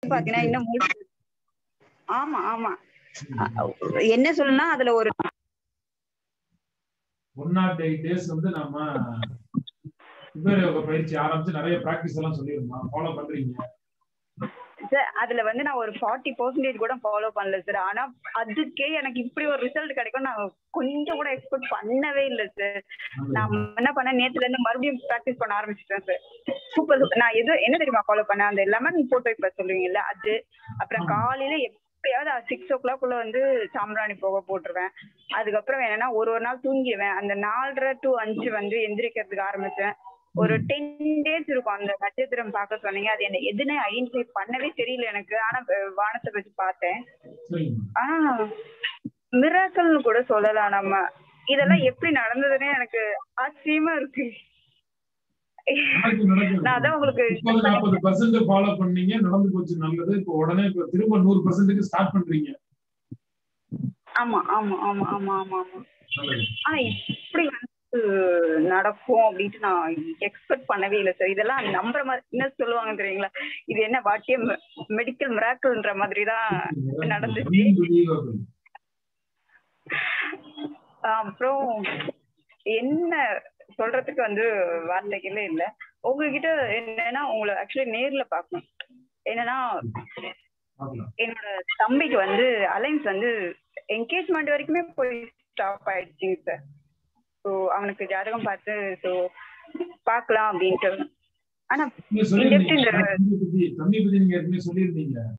பாத்தீங்கன்னா இன்னும் முடி- ஆமா ஆமா அ- என்ன சொல்லணும்னா அதுல ஒரு ஒன் நாட் எயிட் டேஸ் வந்து நம்ம குபேர யோக பயிற்சி ஆரம்பிச்சு நிறைய பிராக்டிஸ் எல்லாம் சொல்லியிருந்தோம் ஃபாலோ பண்றீங்க சார் அதுல வந்து நான் ஒரு ஃபார்ட்டி பர்சன்டேஜ் கூட ஃபாலோ பண்ணல சார் ஆனா அதுக்கே எனக்கு இப்படி ஒரு ரிசல்ட் கிடைக்கும் நான் கொஞ்சம் கூட எக்ஸ்பெக்ட் பண்ணவே இல்லை சார் நான் என்ன பண்ணேன் நேத்துல இருந்து மறுபடியும் ப்ராக்டிஸ் பண்ண ஆரம்பிச்சிட்டேன் சார் சூப்பர் நான் எது என்ன தெரியுமா ஃபாலோ பண்ணேன் அந்த லெமன் போட்டோ இப்ப சொல்லுவீங்கல்ல அது அப்புறம் ஆமா. காலையில எப்பயாவது சிக்ஸ் ஓ கிளாக்குள்ள வந்து சாம்பிராணி போக போட்டுருவேன் அதுக்கப்புறம் என்னன்னா ஒரு ஒரு நாள் தூங்கிடுவேன் அந்த நாலரை டு அஞ்சு வந்து எந்திரிக்கிறதுக்கு ஆரம்பிச்சேன் ஒரு டென் டேஸ் இருக்கும் அந்த நட்சத்திரம் பார்க்க சொன்னீங்க அது என்ன எதுன்னு ஐடென்டிஃபை பண்ணவே தெரியல எனக்கு ஆனா அஹ், வானத்தை வச்சு பார்த்தேன் சரிங்க ஆனா மிராக்கல்னு கூட சொல்லலாம் நம்ம இதெல்லாம் எப்படி நடந்ததுன்னே எனக்கு ஆச்சரியமா இருக்கு நடக்கும், நடக்கும். நான் அதான் உங்களுக்கு முப்பது நாற்பது பர்சன்ட் ஃபாலோ பண்ணீங்க நடந்து போச்சு நல்லது இப்போ உடனே இப்போ திரும்ப நூறு பர்சன்ட்டுக்கு ஸ்டார்ட் பண்றீங்க ஆமா ஆமா ஆமா ஆமா ஆமா ஆமா நல்லது ஆனா இப்படி வந்து நடக்கும் அப்படின்ட்டு நான் எக்ஸ்பெக்ட் பண்ணவே இல்லை சார் இதெல்லாம் நம்புற மாதிரி என்ன சொல்லுவாங்க தெரியுங்களா இது என்ன வாட்டியம் மெடிக்கல் மிராக்கல்ன்ற மாதிரி தான் நடந்துச்சு. Unbelievable. அப்புறம் என்ன சொல்றதுக்கு வந்து வார்த்தைகளே இல்ல உங்ககிட்ட என்னன்னா உங்களை ஆக்சுவலி நேர்ல பார்க்கணும் என்னன்னா பார்க்கலாம். என்னோட தம்பிக்கு வந்து அலைன்ஸ் வந்து என்கேஜ்மெண்ட் வரைக்குமே போய் ஸ்டாப் ஆயிடுச்சுங்க சார் ஸோ அவனுக்கு ஜாதகம் பார்த்து ஸோ பார்க்கலாம் அப்படின்ட்டு ஆனா நீங்க சொல்லியிருந்தீங்க இந்த- தம்பி பத்தி தம்பி பத்தி நீங்க ஏற்கனவே சொல்லியிருந்தீங்க